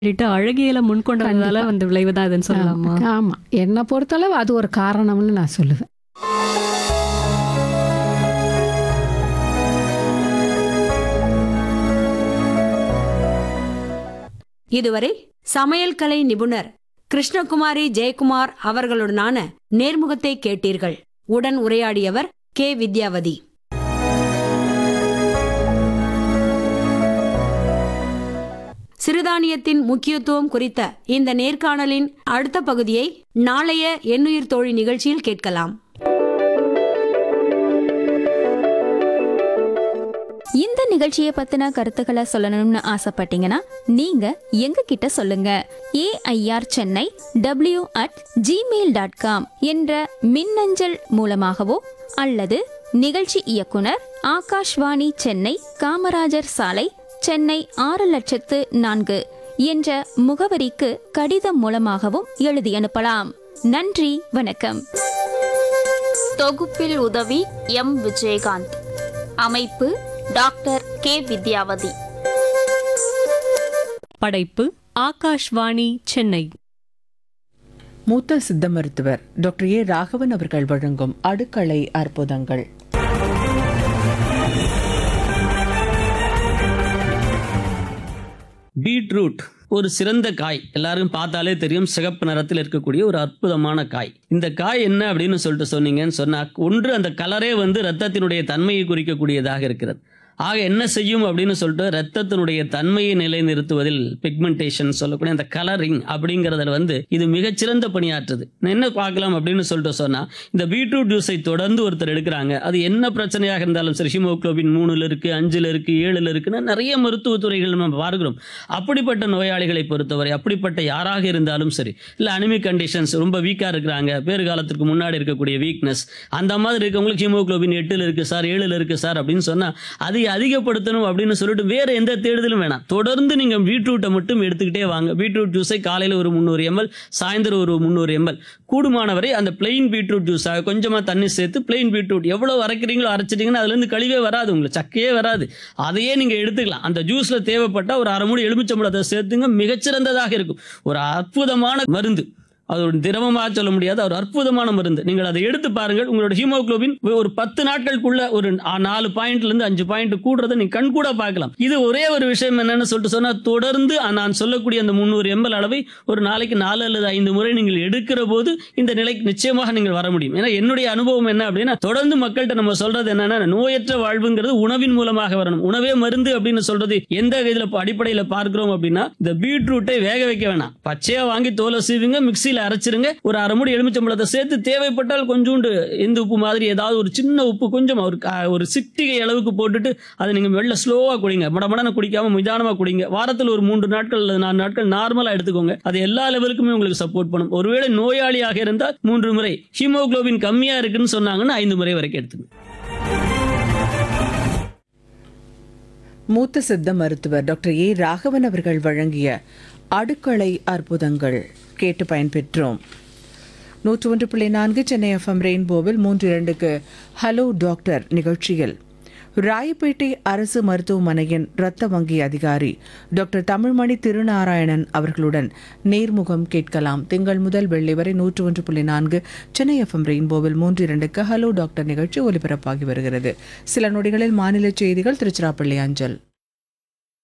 சொல்லிட்டு அழகியல முன்கொண்டதால வந்த விளைவு தான் இதுன்னு சொல்லலாமா ஆமா என்னை பொறுத்தளவு அது ஒரு காரணம்னு நான் சொல்லுவேன் இதுவரை சமையல் கலை நிபுணர் கிருஷ்ணகுமாரி ஜெயக்குமார் அவர்களுடனான நேர்முகத்தை கேட்டீர்கள் உடன் உரையாடியவர் கே வித்யாவதி சிறுதானியத்தின் முக்கியத்துவம் குறித்த இந்த நேர்காணலின் அடுத்த பகுதியை நாளைய எண்ணுயிர் தோழி நிகழ்ச்சியில் கேட்கலாம் இந்த நிகழ்ச்சியை பத்தின கருத்துக்களை சொல்லணும்னு ஆசைப்பட்டீங்கன்னா நீங்க எங்க கிட்ட சொல்லுங்க AIR Chennai W at Gmail dot com என்ற மின்னஞ்சல் மூலமாகவோ அல்லது நிகழ்ச்சி இயக்குனர் ஆகாஷ்வாணி சென்னை காமராஜர் சாலை சென்னை ஆறு லட்சத்து நான்கு என்ற முகவரிக்கு கடிதம் மூலமாகவும் எழுதி அனுப்பலாம் நன்றி வணக்கம் தொகுப்பில் உதவி எம் விஜயகாந்த் அமைப்பு டாக்டர் கே வித்யாவதி படைப்பு ஆகாஷ்வாணி சென்னை மூத்த சித்த மருத்துவர் டாக்டர் ஏ ராகவன் அவர்கள் வழங்கும் அடுக்களை அற்புதங்கள் பீட்ரூட் ஒரு சிறந்த காய் எல்லாரும் பார்த்தாலே தெரியும் சிகப்பு நிறத்தில் இருக்கக்கூடிய ஒரு அற்புதமான காய் இந்த காய் என்ன அப்படின்னு சொல்லிட்டு சொன்னீங்கன்னு சொன்னா ஒன்று அந்த கலரே வந்து ரத்தத்தினுடைய தன்மையை குறிக்கக்கூடியதாக இருக்கிறது ஆக என்ன செய்யும் அப்படின்னு சொல்லிட்டு ரத்தத்தினுடைய தன்மையை நிலைநிறுத்துவதில் பிக்மெண்டேஷன் சொல்லக்கூடிய அந்த கலரிங் அப்படிங்கிறதுல வந்து இது மிகச்சிறந்த பணியாற்றுது நான் என்ன பார்க்கலாம் அப்படின்னு சொல்லிட்டு சொன்னா இந்த பீட்ரூட் ஜூஸை தொடர்ந்து ஒருத்தர் எடுக்கிறாங்க அது என்ன பிரச்சனையாக இருந்தாலும் சரி ஹிமோக்ளோபின் மூணுல இருக்கு அஞ்சுல இருக்கு ஏழுல இருக்குன்னு நிறைய மருத்துவ துறைகள் நம்ம பார்க்கிறோம் அப்படிப்பட்ட நோயாளிகளை பொறுத்தவரை அப்படிப்பட்ட யாராக இருந்தாலும் சரி இல்லை அனிமிக் கண்டிஷன்ஸ் ரொம்ப வீக்காக இருக்கிறாங்க பேறு காலத்துக்கு முன்னாடி இருக்கக்கூடிய வீக்னஸ் அந்த மாதிரி இருக்கவங்களுக்கு ஹீமோகுளோபின் எட்டில் இருக்கு சார் ஏழில் இருக்கு சார் அப்படின்னு சொன்னால் அதை அதிகப்படுத்தணும் அப்படின்னு சொல்லிட்டு வேற எந்த தேடுதலும் வேணாம் தொடர்ந்து நீங்கள் பீட்ரூட்டை மட்டும் எடுத்துக்கிட்டே வாங்க பீட்ரூட் ஜூஸை காலையில் ஒரு முந்நூறு எம்எல் சாயந்தரம் ஒரு முந்நூறு எம்எல் கூடுமானவரை அந்த பிளெயின் பீட்ரூட் ஜூஸாக கொஞ்சமாக தண்ணி சேர்த்து பிளெயின் பீட்ரூட் எவ்வளோ அரைக்கிறீங்களோ அரைச்சிட்டிங்கன்னா அதுலேருந்து கழிவே வராது உங்களுக்கு சக்கையே வராது அதையே நீங்கள் எடுத்துக்கலாம் அந்த ஜூஸில் தேவைப்பட்ட ஒரு அரை மூடி எலுமிச்சம்பழத்தை சேர்த்துங்க மிகச்சிறந்ததாக இருக்கும் ஒரு அற்புதமான மருந்து அது ஒரு திரவமாக சொல்ல முடியாது ஒரு அற்புதமான மருந்து நீங்கள் அதை எடுத்து பாருங்கள் உங்களோட ஹீமோகுளோபின் ஒரு பத்து நாட்களுக்குள்ள ஒரு நா- நாலு பாயிண்ட்ல இருந்து அஞ்சு பாயிண்ட் கூடுறதை நீங்க கண் கூட பார்க்கலாம் இது ஒரே ஒரு விஷயம் என்னன்னு சொல்லிட்டு சொன்னா தொடர்ந்து நான் சொல்லக்கூடிய அந்த முந்நூறு எம்எல் அளவை ஒரு நாளைக்கு நாலு அல்லது ஐந்து முறை நீங்கள் எடுக்கிற போது இந்த நிலைக்கு நிச்சயமாக நீங்கள் வர முடியும் ஏன்னா என்னுடைய அனுபவம் என்ன அப்படின்னா தொடர்ந்து மக்கள்கிட்ட நம்ம சொல்றது என்னன்னா நோயற்ற வாழ்வுங்கிறது உணவின் மூலமாக வரணும் உணவே மருந்து அப்படின்னு சொல்றது எந்த இதுல அடிப்படையில் பார்க்கிறோம் அப்படின்னா இந்த பீட்ரூட்டை வேக வைக்க வேணாம் பச்சையா வாங்கி தோலை சீவுங்க மிக்சியில அரைச்சிருங்க ஒரு அரை மூடி எலுமிச்சம்பழத்தை சேர்த்து தேவைப்பட்டால் கொஞ்சோண்டு எந்த உப்பு மாதிரி ஏதாவது ஒரு சின்ன உப்பு கொஞ்சம் ஒரு க- ஒரு சிட்டிகை அளவுக்கு போட்டுட்டு அதை நீங்க வெளில ஸ்லோவா குடிங்க மடமடன குடிக்காம நிதானமா குடிங்க வாரத்தில் ஒரு மூன்று நாட்கள் அல்லது நாலு நாட்கள் நார்மலா எடுத்துக்கோங்க அது எல்லா லெவலுக்குமே உங்களுக்கு சப்போர்ட் பண்ணும் ஒருவேளை நோயாளியாக இருந்தால் மூன்று முறை ஹீமோகுளோபின் கம்மியா இருக்குன்னு சொன்னாங்கன்னா ஐந்து முறை வரைக்கும் எடுத்துங்க மூத்த சித்த மருத்துவர் டாக்டர் ஏ ராகவன் அவர்கள் வழங்கிய அடுக்களை அற்புதங்கள் கேட்டு பயன்பெற்றோம் நூற்று ஒன்று புள்ளி நான்கு சென்னை எஃப்எம் ரெயின்போவில் மூன்று இரண்டுக்கு ஹலோ டாக்டர் நிகழ்ச்சியில் ராயப்பேட்டை அரசு மருத்துவமனையின் இரத்த வங்கி அதிகாரி டாக்டர் தமிழ்மணி திருநாராயணன் அவர்களுடன் நேர்முகம் கேட்கலாம் திங்கள் முதல் வெள்ளி வரை நூற்று ஒன்று புள்ளி நான்கு சென்னை எஃப்எம் ரெயின்போவில் மூன்று இரண்டுக்கு ஹலோ டாக்டர் நிகழ்ச்சி ஒலிபரப்பாகி வருகிறது சில நொடிகளில் மாநில செய்திகள் திருச்சிராப்பள்ளி அஞ்சல்